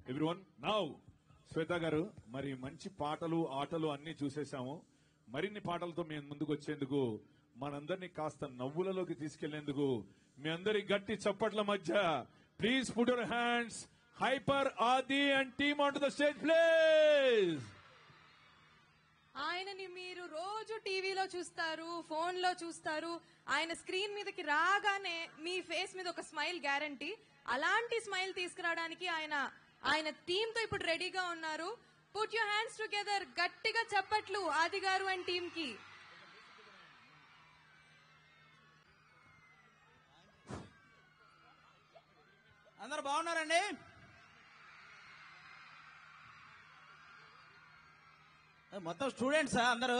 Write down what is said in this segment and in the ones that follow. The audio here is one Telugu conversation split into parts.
ఎవ్రీవన్ నౌ శ్వేత గారు మరి మంచి పాటలు ఆటలు అన్ని చూసేసాము మరిన్ని పాటలతో మీ ముందుకు వచ్చేందుకు మనందరినీ కాస్త నవ్వులలోకి తీసుకెళ్లేందుకు మీ అందరి గట్టి చప్పట్ల మధ్య please put your hands hyper Aadi and team on to the stage please ఆయనని మీరు రోజు టీవీలో చూస్తారు ఫోన్ లో చూస్తారు ఆయన స్క్రీన్ మీదకి రాగానే మీ ఫేస్ మీద ఒక స్మైల్ గ్యారంటీ అలాంటి స్మైల్ తీసుకురావడానికి ఆయన ఆయన టీమ్ తో ఇప్పుడు రెడీగా ఉన్నారు పుట్ యువర్ హ్యాండ్స్ టుగెదర్ గట్టిగా చప్పట్లు ఆది గారు అండ్ టీమ్ కి అందరు బాగున్నారండి ఏ, మొత్తం స్టూడెంట్సా అందరూ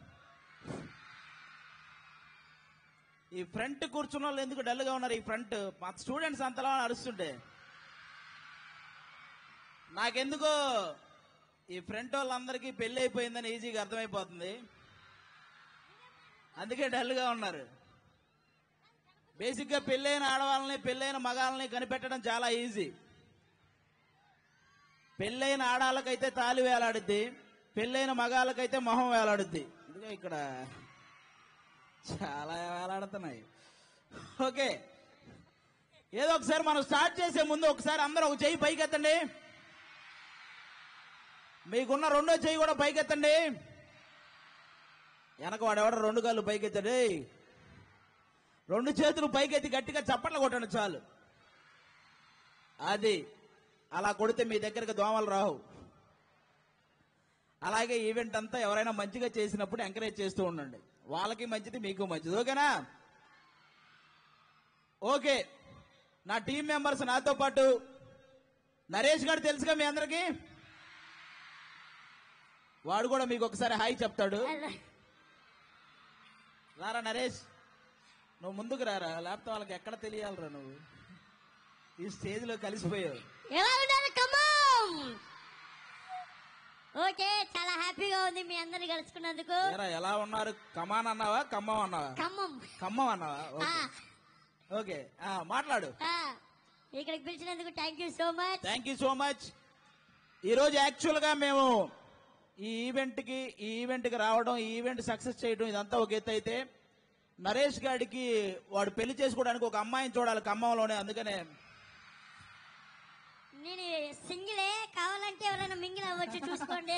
ఈ ఫ్రంట్ కూర్చున్న వాళ్ళు ఎందుకు డల్గా ఉన్నారు ఈ ఫ్రంట్ మా స్టూడెంట్స్ అంతలా అరుస్తుంటే నాకెందుకో ఈ ఫ్రంట్ వాళ్ళందరికీ పెళ్లి అయిపోయిందని ఈజీగా అర్థమైపోతుంది అందుకే డల్గా ఉన్నారు బేసిక్ గా పెళ్ళైన ఆడవాళ్ళని పెళ్ళైన మగాళ్ళని కనిపెట్టడం చాలా ఈజీ పెళ్ళైన ఆడాలకైతే తాలి వేలాడుద్ది పెళ్ళైన మగాళ్ళకైతే మొహం వేలాడుద్ది ఇదిగో ఇక్కడ చాలా వేలాడుతున్నాయి ఓకే ఏదో ఒకసారి మనం స్టార్ట్ చేసే ముందు ఒకసారి అందరూ ఒక చెయ్యి పైకెత్తండి మీకున్న రెండో చెయ్యి కూడా పైకెత్తండి వెనక వాడెవడ రెండు కాళ్ళు పైకెత్తాడు రెండు చేతులు పైకెత్తి గట్టిగా చప్పట్లు కొట్టండి చాలు అది అలా కొడితే మీ దగ్గరకు దోమలు రావు అలాగే ఈవెంట్ అంతా ఎవరైనా మంచిగా చేసినప్పుడు ఎంకరేజ్ చేస్తూ ఉండండి వాళ్ళకి మంచిది మీకు మంచిది ఓకేనా ఓకే నా టీం మెంబర్స్ నాతో పాటు నరేష్ గారు తెలుసుగా మీ అందరికి వాడు కూడా మీకు ఒకసారి హాయ్ చెప్తాడు రారా నరేష్ నువ్వు ముందుకు రారా లేకపోతే వాళ్ళకి ఎక్కడ తెలియాలరా నువ్వు ఈ స్టేజ్ లో కలిసిపోయావు ఎలా ఉన్నారు ఖమ్మం ఓకే చాలా హ్యాపీగా ఉంది మీ అందరిని కలుసుకున్నందుకు ఏరా ఎలా ఉన్నారు కమాన్ అన్నావా ఖమ్మం అన్నావా ఖమ్మం ఖమ్మం అన్నావా ఆ, ఓకే. ఓకే ఆ, మాట్లాడు ఆ, ఇక్కడికి పిలిచినందుకు thank you so much thank you so much ఈ రోజు యాక్చువల్ గా మేము ఈ ఈవెంట్ కి ఈ ఈవెంట్ కి రావడం ఈ ఈవెంట్ సక్సెస్ చేయడం ఇదంతా ఒక ఎత్తు అయితే నరేష్ గారికి వాడు పెళ్లి చేసుకోవడానికి ఒక అమ్మాయిని చూడాలి ఖమ్మంలోనే అందుకనే నేను సింగిలే కావాలంటే ఎవరైనా మింగిల్ అవ్వచ్చు చూసుకోండి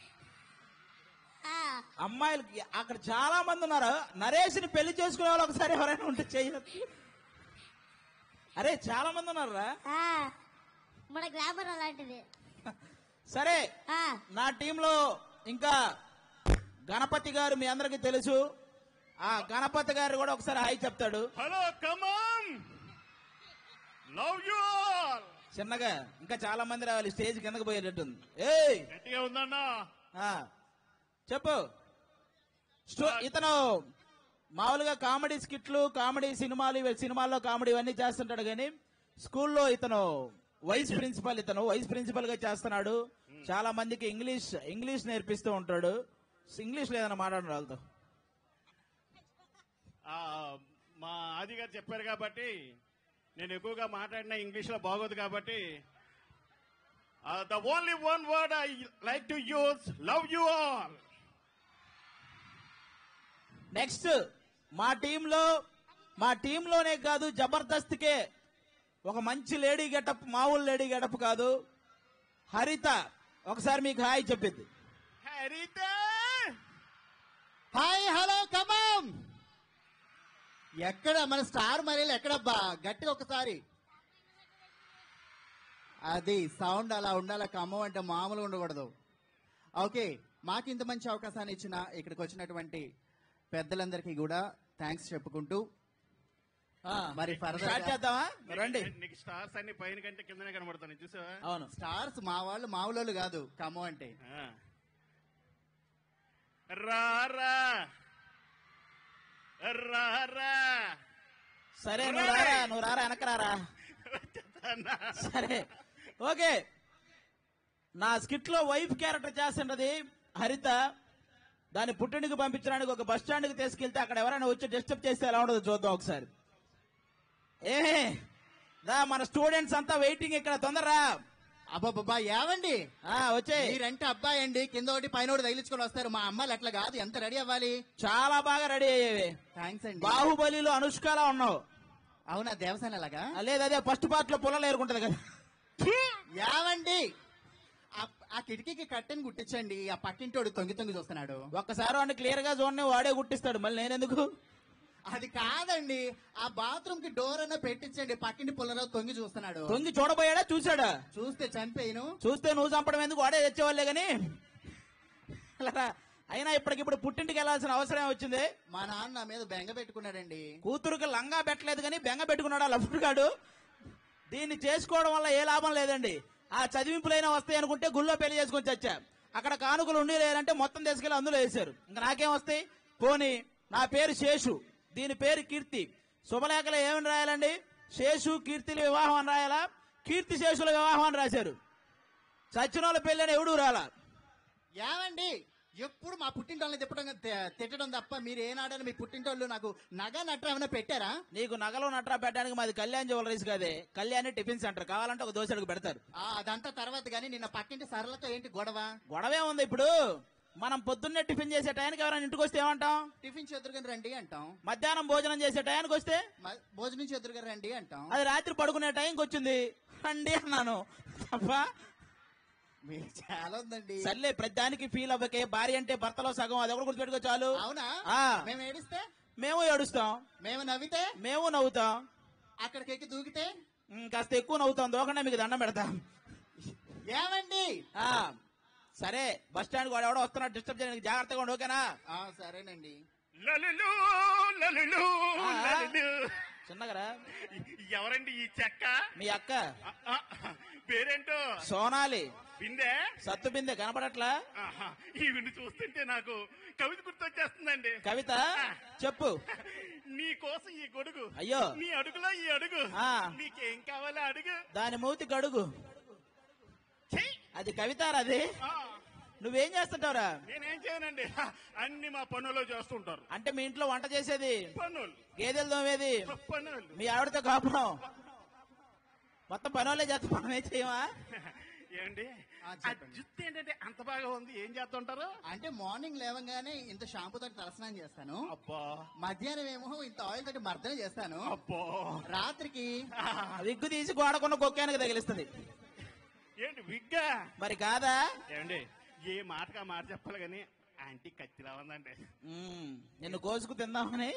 ఆ, అమ్మాయిలకి అక్కడ చాలా మంది ఉన్నారు నరేష్ ని పెళ్లి చేసుకునే వాళ్ళు ఒకసారి ఎవరైనా ఉంటే చెయ్యరు అరే చాలా మంది ఉన్నారా ఆ, మన గ్లామర్ అలాంటిది సరే ఆ, నా టీంలో ఇంకా గణపతి గారు మీ అందరికీ తెలుసు ఆ గణపతి గారు కూడా ఒకసారి హాయ్ చెప్తాడు hello come on love you all చిన్నగా ఇంకా చాలా మంది రావాలి స్టేజ్ కిందకి పోయేటట్టుంది ఏయ్ గట్టిగా ఉందన్నా ఆ, చెప్పు స్టో- ఇతను మామూలుగా కామెడీ స్కిట్లు కామెడీ సినిమాలు ఇవి సినిమాల్లో కామెడీ ఇవన్నీ చేస్తుంటాడు కానీ స్కూల్లో ఇతను వైస్ ప్రిన్సిపల్ ఇతను వైస్ ప్రిన్సిపల్ గా చేస్తున్నాడు చాలా మందికి ఇంగ్లీష్ ఇంగ్లీష్ నేర్పిస్తూ ఉంటాడు ఇంగ్లీష్ లో ఏదైనా మాట్లాడండి వాళ్ళతో ఆ, మా ఆది గారు చెప్పారు కాబట్టి నేను ఎక్కువగా మాట్లాడిన ఇంగ్లీష్ లో బాగోదు కాబట్టి the only one word I like to use love you all next మా టీంలో మా టీంలోనే కాదు జబర్దస్త్కే ఒక మంచి లేడీ గెటప్ మామూలు లేడీ గెటప్ కాదు హరిత ఒకసారి మీకు హాయ్ చెప్పింది హరిత హాయ్ హలో కమాం ఎక్కడ మన స్టార్ మరీలు ఎక్కడబ్బా గట్టిగా ఒకసారి అది సౌండ్ అలా ఉండాలి ఖమ్మం అంటే మామూలు ఉండకూడదు ఓకే మాకు ఇంత మంచి అవకాశాన్ని ఇచ్చిన ఇక్కడికి వచ్చినటువంటి పెద్దలందరికీ కూడా థ్యాంక్స్ చెప్పుకుంటూ ఆ, మరి further స్టార్ట్ గా- చేద్దామా రండి నీకు స్టార్స్ అన్ని పైన కంటే కిందనే కనబడతాను చూసావా అవును స్టార్స్ మా వాళ్ళు మామూలు కాదు ఖమ్మం అంటే ఆ. రారా రారా సరే నువ్వు రారా నువ్వు రారా వెనక రారా సరే ఓకే నా స్కిట్ లో వైఫ్ క్యారెక్టర్ చేస్తున్నది హరిత దాన్ని పుట్టింటికి పంపించడానికి ఒక బస్ స్టాండ్ కి తీసుకెళ్తే అక్కడ ఎవరైనా వచ్చి డిస్టర్బ్ చేస్తే ఎలా ఉండదు చూద్దాం ఒకసారి ఏ రా మన స్టూడెంట్స్ అంతా వెయిటింగ్ ఇక్కడ తొందరరా అబ్బాబ్బా ఏవండి ఆ వచ్చే మీరంటే అబ్బాయి అండి కింద ఒకటి పైన ఒకటి తగిలించుకొని వస్తారు మా అమ్మాయిలు అట్లా కాదు ఎంత రెడీ అవ్వాలి చాలా బాగా రెడీ అయ్యేవి థ్యాంక్స్ అండి బాహుబలిలో అనుష్కలా ఉన్నావు అవునా దేవసేన లాగా ఆ, లేదు అదే ఫస్ట్ పార్ట్ లో పొలాలు ఏరుకుంటది కదా ఏవండి ఆ- ఆ కిటికీకి కట్టెని గుట్టించండి ఆ పక్కింటోడు తొంగి తొంగి చూస్తున్నాడు ఒక్కసారి వాడిని క్లియర్ గా చూడండి వాడే గుట్టిస్తాడు మళ్ళీ నేనెందుకు అది కాదండి ఆ బాత్రూమ్ కి డోర్ అన్న పెట్టించండి పక్కింటి పుల్లలో తొంగి చూస్తున్నాడు తొంగి చూడబోయాడా చూసాడా చూస్తే చనిపోయిను చూస్తే నువ్వు చంపడం ఎందుకు వాడే తెచ్చేవాళ్ళే గాని అలా అయినా ఇప్పటికిప్పుడు పుట్టింటికి వెళ్ళాల్సిన అవసరం వచ్చింది మా నాన్న నా మీద బెంగ పెట్టుకున్నాడండి కూతురుకి లంగా పెట్టలేదు కానీ బెంగ పెట్టుకున్నాడు లఫ్ట్ గాడు దీన్ని చేసుకోవడం వల్ల ఏ లాభం లేదండి ఆ చదివింపులైనా వస్తాయి అనుకుంటే గుళ్ళో పెళ్లి చేసుకొని చచ్చా అక్కడ కానుకలు ఉండి లేదంటే మొత్తం తీసుకెళ్లి అందులో వేశారు ఇంకా నాకేం వస్తాయి పోని నా పేరు శేషు దీని పేరు కీర్తి శుభలేఖలో ఏమని రాయాలండి శేషు కీర్తిల వివాహం అని రాయాలా కీర్తి శేషుల వివాహం అని రాశారు సచ్చినోళ్ళ పెళ్ళి అని ఎవడూ రాలా ఏమండి ఎప్పుడు మా పుట్టింటోళ్ళని తిప్పడం తి- తిట్టడం తప్ప మీరు ఏనాడని మీ పుట్టింటోళ్ళు నాకు నగ నట్ర ఏమైనా పెట్టారా నీకు నగలు నట్రా పెట్టడానికి మాది కళ్యాణ్ జ్యువెలరీస్ కాదే కళ్యాణి టిఫిన్ సెంటర్ కావాలంటే ఒక దోశ అడుగు పెడతారు ఆ, అదంతా తర్వాత గానీ నిన్న పక్కింటి సరళతో ఏంటి గొడవ గొడవే ఉంది ఇప్పుడు మనం పొద్దున్నే టిఫిన్ చేసే టయానికి ఎవరైనా ఇంటికి వస్తే ఏమంటాం టిఫిన్ చెదురుగాని రండి అంటాం మధ్యాహ్నం భోజనం చేసే టయానికి వస్తే మ- భోజనం చెదురుగా రండి అంటాం అది రాత్రి పడుకునే టైంకి వచ్చింది అండి అన్నాను తప్ప మీరు చాలా ఉందండి సర్లే ప్రతిదానికి ఫీల్ అవ్వకే భార్య అంటే భర్తలో సగం అది ఒకటి గుర్తుపెట్టుకో చాలు అవునా ఆ. మేము ఏడిస్తే మేము ఏడుస్తాం మేము నవ్వితే మేము నవ్వుతాం అక్కడికి ఎక్కి దూకితే ఉమ్, కాస్త ఎక్కువ నవ్వుతాం దోకుండా మీకు దండం పెడతాం ఏమండి ఆ, సరే బస్ స్టాండ్ వాడు ఎవడో వస్తున్నాడు డిస్టర్బ్ చేయడానికి జాగ్రత్తగా ఉండు ఓకేనా ఆ, సరేనండి లలులు లలులు ఆ. లలులు చిన్నగరా ఎవరండి ఈ చెక్క మీ అక్క ఆ, ఆ, పేరేంటో సోనాలి బిందే సత్తు బిందె కనపడట్లా ఆహా, ఈ విందు చూస్తుంటే నాకు కవిత గుర్తొచ్చేస్తుందండి కవిత చెప్పు నీ కోసం ఈ గొడుగు అయ్యో నీ అడుగులో ఈ అడుగు ఆ. నీకేం కావాలో అడుగు దాని మూతి గడుగు ఛీ! అది కవితారా అది ఆ, నువ్వేం చేస్తుంటావురా నేనేం చేయనండి అన్ని మా పనుల్లో చేస్తుంటారు అంటే మీ ఇంట్లో వంట చేసేది పనులు గేదెలు తోమేది పనులు మీ ఆవిడతో కాపురం మొత్తం పనులే చేస్తాం మనం ఏం చేయమా ఏంటి ఆ, ఆ చెప్పండి. జుత్తు ఏంటంటే అంత బాగా ఉంది ఏం చేస్తుంటారు అంటే మార్నింగ్ లేవగానే ఇంత షాంపూ తోటి తలస్నానం చేస్తాను అబ్బా మధ్యాహ్నం ఏమో ఇంత ఆయిల్ తోటి మర్దన చేస్తాను అబ్బా రాత్రికి విగ్గు తీసి గోడకున్న కుక్కానికి తగిలిస్తుంది ఏంటి విగ్గా మరి కాదా ఏమండి ఏ మాటగా మాట చెప్పాలి కానీ ఆంటీ కత్తిలా ఉందండి ఉమ్, నిన్ను కోసుకు తిందామని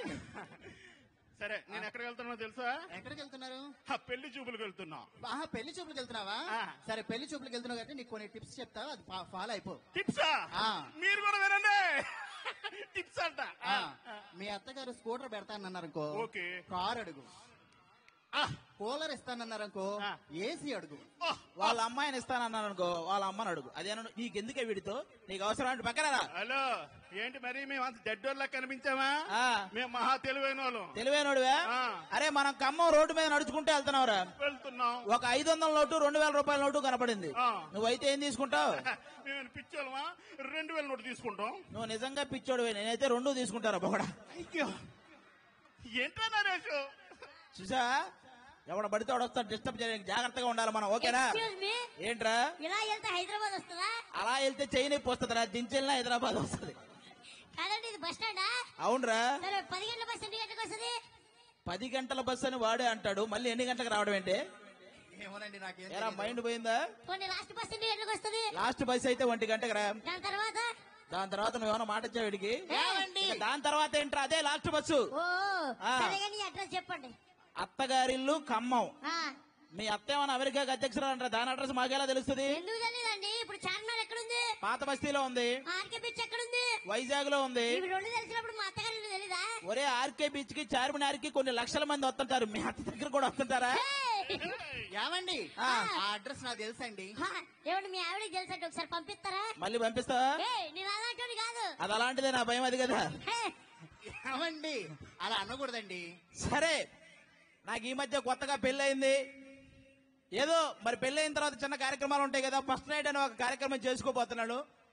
సరే నేను ఎక్కడికి వెళ్తున్నానో తెలుసా ఎక్కడికి వెళ్తున్నారు ఆ పెళ్లి చూపులకు వెళ్తున్నా ఆహా పెళ్లి చూపులకు వెళ్తున్నావా ఆ. సరే పెళ్లి చూపులకు వెళ్తున్నావు కాబట్టి నీకు కొన్ని టిప్స్ చెప్తా అది ఫాలో అయిపో టిప్సా ఆ. మీరు కూడా వినండి టిప్స్ అంట ఆ, మీ అత్తగారు స్కూటర్ పెడతానన్నారనుకో ఓకే. కార్ అడుగు ఆ, కూలర్ ఇస్తానన్నారనుకో ఆ. ఏసీ అడుగు ఓ, వాళ్ళ అమ్మాయిని ఇస్తానన్నాను అనుకో వాళ్ళ అమ్మని అడుగు అదేనా నీకెందుకే వీడితో నీకు అవసరం అంటే పక్కన రా. హలో ఏంటి మరి మేము అంత జడ్డోళ్ళ కనిపించామా ఆ మేము మహా తెలివైన వాళ్ళం తెలివైనడువా ఆ. అరే మనం ఖమ్మం రోడ్డు మీద నడుచుకుంటే వెళ్తున్నావురా వెళ్తున్నాం ఒక ఐదు వందల నోటు రెండు వేల రూపాయల నోటు కనపడింది ఆ. నువ్వైతే ఏం తీసుకుంటావు మేము పిచ్చోళ్ళమా రెండు వేల నోటు తీసుకుంటాం నువ్వు నిజంగా పిచ్చోడువే నేనైతే రెండు తీసుకుంటారా పొగడ అయ్యో ఏంట్రా నరేష్ చూసా ఎవడ పడితే వాడు వస్తాడు డిస్టర్బ్ చేయడానికి జాగ్రత్తగా ఉండాలి మనం ఓకేనా ఎక్స్క్యూజ్ మీ ఏంట్రా ఇలా వెళ్తే హైదరాబాద్ వస్తుందా అలా వెళ్తే చైన్ వస్తుందిరా దించెల్లినా హైదరాబాద్ వస్తుంది కాదండి ఇది బస్ స్టాండా అవునరా సరే పది గంటల బస్ ఎన్ని గంటలకు వస్తుంది పది గంటల బస్సు అని వాడే అంటాడు మళ్ళీ ఎన్ని గంటలకు రావడం ఏంటి ఏమోనండి నాకేం ఎరా తెలీదు. మైండ్ పోయిందా కొన్ని లాస్ట్ బస్ ఎన్ని గంటలకు వస్తుంది లాస్ట్ బస్సు అయితే ఒంటి గంటకు రా దాని తర్వాత దాని తర్వాత నువ్వు ఏమైనా మాట ఇచ్చావు వీడికి ఏమండి? ఇక దాని తర్వాత ఏంట్రా అదే లాస్ట్ బస్సు ఓ ఆ. సరే కానీ అడ్రస్ చెప్పండి అత్తగారిల్లు ఖమ్మం ఆ, మీ అత్త ఏమైనా అమెరికాకి అధ్యక్షురాలు అంటారా దాని అడ్రస్ మాకెలా తెలుస్తుంది ఎందుకు తెలియదండి ఇప్పుడు చార్మినార్ ఎక్కడుంది పాత బస్తీలో ఉంది ఆర్కే బీచ్ ఎక్కడుంది వైజాగ్ లో ఉంది ఇవి రెండు తెలిసినప్పుడు మా అత్తగారి ఇల్లు తెలీదా ఒరే ఆర్కే బీచ్ కి చార్మినార్ కి కొన్ని లక్షల మంది వస్తుంటారు మీ అత్త దగ్గర కూడా వస్తుంటారా ఏమండి ఆ. ఆ అడ్రస్ నాకు తెలుసండి హా, ఏమండి మీ ఆవిడకి తెలుసంటే ఒకసారి పంపిస్తారా మళ్ళీ పంపిస్తా ఏ నేను అలాంటి కాదు అది అలాంటిదే నా భయం అది కదా హే, ఏమండి అలా అనకూడదండి సరే నాకు ఈ మధ్య కొత్తగా పెళ్ళయింది ఏదో మరి పెళ్ళైన తర్వాత చిన్న కార్యక్రమాలు ఉంటాయి కదా ఫస్ట్ నైట్ అని ఒక కార్యక్రమం చేసుకోబోతున్నాడు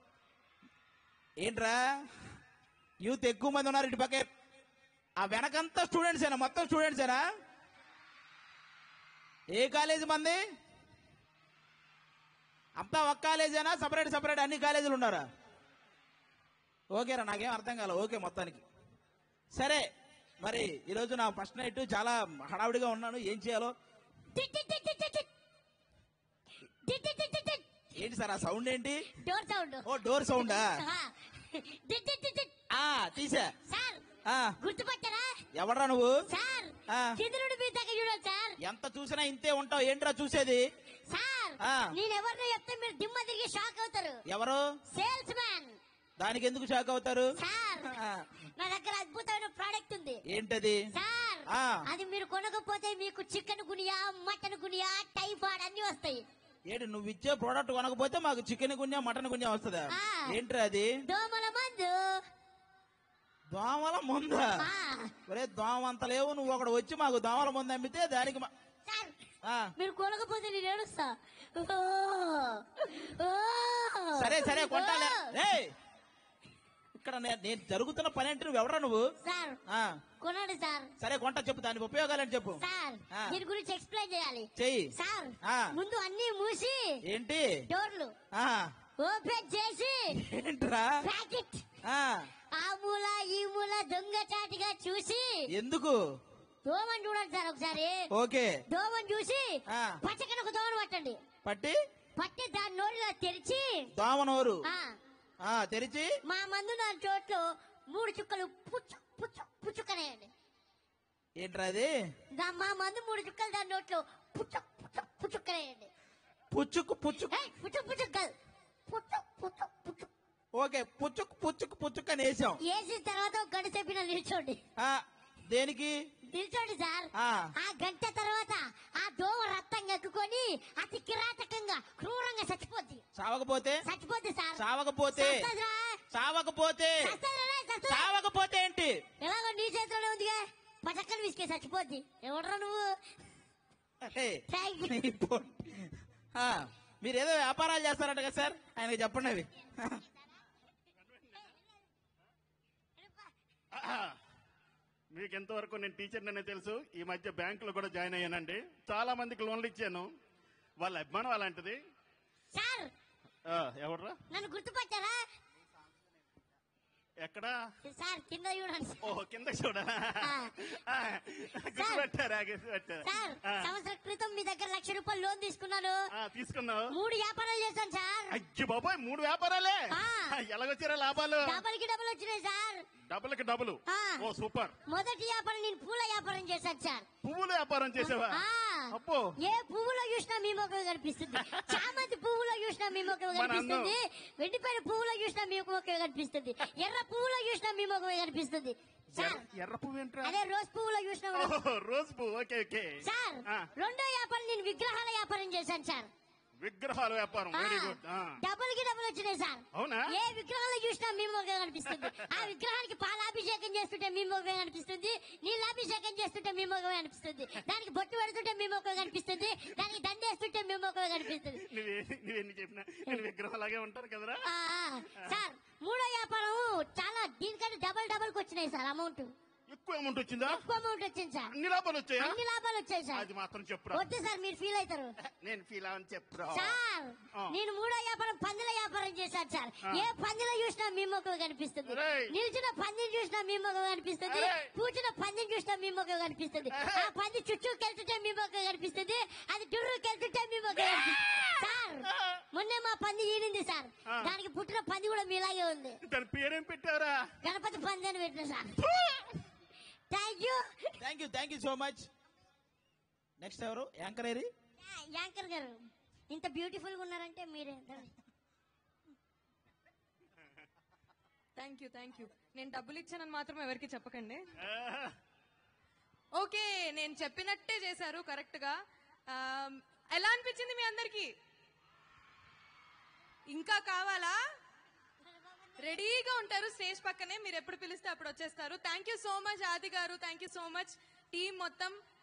ఏంట్రా యూత్ ఎక్కువ మంది ఉన్నారు ఇటు పక్కే ఆ వెనకంతా స్టూడెంట్స్ ఏనా మొత్తం స్టూడెంట్స్ ఏనా ఏ కాలేజీ మంది అంతా ఒక కాలేజేనా సపరేట్ సపరేట్ అన్ని కాలేజీలు ఉన్నారా ఓకేరా నాకేం అర్థం కాలే ఓకే మొత్తానికి సరే మరి ఈరోజు నా ఫస్ట్ నైట్ చాలా హడావిడిగా ఉన్నాను ఏం చేయాలో టిట్ టిట్ టిట్ టిట్ టిట్. టిట్ టిట్ టిట్ టిట్ టిట్. ఏంటి సార్ ఆ సౌండ్ ఏంటి డోర్ సౌండ్ ఓ డోర్ సౌండా ఆ. టిట్ టిట్ టిట్ టిట్. ఆ తీసా సార్ ఆ గుర్తుపట్టారా ఎవడ్రా నువ్వు సార్ ఆ. కింద నుండి మీ దగ్గర చూడండి సార్ ఎంత చూసినా ఇంతే ఉంటావు ఏంట్రా చూసేది సార్ ఆ. నేను ఎవరినో చెప్తే మీరు దిమ్మ తిరిగి షాక్ అవుతారు ఎవరు సేల్స్ మ్యాన్ దానికి ఎందుకు షాక్ అవుతారు సార్ ఆ. నా దగ్గర అద్భుతమైన ప్రోడక్ట్ ఉంది ఏంటది సార్ ఆ. అది మీరు కొనకపోతే మీకు చికెన్ గునియా మటన్ గునియా టైఫాయిడ్ అన్ని వస్తాయి ఏంటి నువ్వు ఇచ్చే ప్రోడక్ట్ కొనకపోతే మాకు చికెన్ గున్యా మటన్ గున్యా వస్తుందా ఆ. ఏంట్రా అది దోమల మందు దోమల ముందా ఆ. ఒరే దోమ అంత లేవు నువ్వు ఒకడు వచ్చి మాకు దోమల ముందు అమ్మితే దానికి మా- సార్ ఆ, మీరు కొనకపోతే నేను ఏడుస్తా ఓ. ఓ. సరే సరే కొంటాలే ఏయ్! ఇక్కడ నే- నేను జరుగుతున్న పని అంటే నువ్వు ఎవరా నువ్వు సార్ ఆ, కొనండి సార్ సరే కొంటా చెప్పు దాని ఉపయోగాలని చెప్పు సార్ ఆ. దీని గురించి ఎక్స్ప్లెయిన్ చేయాలి చెయ్యి సార్ ఆ. ముందు అన్ని మూసి ఏంటి డోర్లు ఆ, ఓపెన్ చేసి ఏంట్రా ప్యాకెట్ ఆ, ఆ మూల ఈ మూల దొంగచాటిగా చూసి ఎందుకు దోమని చూడండి సార్ ఒకసారి ఓకే దోమని చూసి ఆ. పచ్చకన ఒక దోమను పట్టండి పట్టి పట్టి దాని నోరులా తెరిచి దోమ నోరు ఆ, ఆ తెరిచి మా మందు నా చోట్లు మూడు చుక్కలు పుచ్చు పుచ్చు పుచ్చుకనేయండి ఏంట్రా అది దా- మా మందు మూడు చుక్కలు దాని నోట్లో పుచ్చు పుచ్చు పుచ్చుకనేయండి పుచ్చుకు పుచ్చుకు ఏయ్, పుచ్చు పుచ్చుక్కలు పుచ్చు పుచ్చు పుచ్చు ఓకే పుచ్చుకు పుచ్చుకు పుచ్చుకు అని వేసాం వేసిన తర్వాత ఒక గంట సేపు నిల్చోండి ఆ, దేనికి నిల్చోండి సార్ ఆ. ఆ గంట తర్వాత ఆ దోమ రక్తం ఎక్కుకొని అతి కిరాతకంగా క్రూరంగా చచ్చిపోద్ది చావకపోతే చచ్చిపోద్ది సార్ చావకపోతే చస్తదిరా. చావకపోతే చస్తదిరా, చస్తది. చావకపోతే ఏంటి ఎలాగో నీ చేతిలోనే ఉందిగా పటక్కన విసికే చచ్చిపోద్ది ఎవడరా నువ్వు అరే, థ్యాంక్ యూ నీ పొట్ట. ఆ, మీరు ఏదో వ్యాపారాలు చేస్తారట కదా సార్ ఆయనకి చెప్పండి అవి మీకు ఎంతవరకు నేను టీచర్ అనే తెలుసు ఈ మధ్య బ్యాంకులో కూడా జాయిన్ అయ్యానండి చాలా మందికి లోన్లు ఇచ్చాను వాళ్ళ అభిమానం అలాంటిది సార్ ఆ, ఎవర్రా నన్ను గుర్తుపట్టారా ఎక్కడా సార్ కింద చూడండి ఓ కింద చూడరా ఆ. గుర్తుపెట్టారా గుర్తుపెట్టారా సార్ ఆ, సంవత్సరం క్రితం మీ దగ్గర లక్ష రూపాయలు లోన్ తీసుకున్నాను ఆ, తీసుకున్నావు మూడు వ్యాపారాలు చేశాను సార్ అయ్యి బాబాయ్ మూడు వ్యాపారాలే ఆ. ఎలాగొచ్చారా లాభాలు డబల్కి డబుల్ వచ్చినాయి సార్ డబుల్కి డబుల్ ఆ. ఓ సూపర్ మొదటి వ్యాపారం నేను పూల వ్యాపారం చేశాను సార్ పువ్వులు వ్యాపారం చేసావా ఆ. అప్పో ఏ పువ్వులో చూసినా మీ మొక్కలు కనిపిస్తుంది చామంతి పువ్వులో చూసినా మీ మొక్కలు మన కనిపిస్తుంది వెండిపైన పువ్వులో చూసినా మీ మొక్కలు కనిపిస్తుంది ఎర్ర పువ్వులో చూసినా మీ మొక్కలు కనిపిస్తుంది సార్ ఎర్ర- ఎర్ర పువ్వు ఏంట్రా అదే రోజ్ పువ్వులో చూసినా కూడా ఓహో, రోజ్ పువ్వు ఓకే ఓకే సార్ ఆ, రెండో వ్యాపారం నేను విగ్రహాల వ్యాపారం చేశాను సార్ విగ్రహాల వ్యాపారం ఆ, వెరీ గుడ్ డబుల్ కి డబుల్ వచ్చినాయి సార్ అవునా? ఏ విగ్రహాలు చూసినా మీ మొక్క కనిపిస్తుంది ఆ విగ్రహానికి పాలాభిషేకం చేస్తుంటే మీ మొక్క కనిపిస్తుంది నీళ్ళాభిషేకం చేస్తుంటే మీ మొక్క కనిపిస్తుంది దానికి బొట్టు పెడుతుంటే మీ మొక్క కనిపిస్తుంది దానికి దండేస్తుంటే మీ మొక్క కనిపిస్తుంది నువ్వే నువ్వెన్ని చెప్పినా నేను విగ్రహం లాగే ఉంటాను కదరా ఆ, ఆ, సార్ మూడో వ్యాపారం చాలా దీనికంటే డబల్ డబల్ కి వచ్చినాయి సార్ అమౌంట్ ఎక్కువ అమౌంట్ వచ్చిందా ఎక్కువ అమౌంట్ వచ్చింది సార్ అన్ని లాభాలు వచ్చాయా అన్ని లాభాలు వచ్చాయి సార్ అది మాత్రం చెప్పురా వద్దు సార్ మీరు ఫీల్ అవుతారు నేను ఫీల్ అవని చెప్పురా సార్ ఆ. నేను మూడో వ్యాపారం పందుల వ్యాపారం చేశాను సార్ ఆ. ఏ పందిలో చూసినా మీ మొక్కలు కనిపిస్తుంది ఒరేయ్. నిలిచిన పందిని చూసినా మీ మొక్కలు కనిపిస్తుంది ఒరేయ్. కూర్చున్న పందిని చూసినా మీ మొక్కలు కనిపిస్తుంది ఆ పంది చుట్టూకి వెళ్తుంటే మీ మొక్కలు కనిపిస్తుంది అది డుర్రుకి వెళ్తుంటే మీ మొక్కలు కనిపిస్తుంది సార్ మొన్నే మా పంది ఈనింది సార్ ఆ. దానికి పుట్టిన పంది కూడా మీలాగే ఉంది దాని పేరేం పెట్టారా గణపతి పంది అని పెట్టిన sir thank you thank you thank you so much next ఎవరు యాంకర్ ఏరి యాంకర్ గారు ఇంత బ్యూటిఫుల్ గా ఉన్నారంటే మీరే థ్యాంక్ యూ థ్యాంక్ యూ నేను డబ్బులు ఇచ్చానని మాత్రం ఎవరికి చెప్పకండి ఆ, ఓకే నేను చెప్పినట్టే చేశారు కరెక్ట్ గా ఆమ్, ఎలా అనిపించింది మీ అందరికి ఇంకా కావాలా రెడీగా ఉంటారు స్టేజ్ పక్కనే మీరు ఎప్పుడు పిలిస్తే అప్పుడు వచ్చేస్తారు thank you so much Aadi garu thank you so much team మొత్తం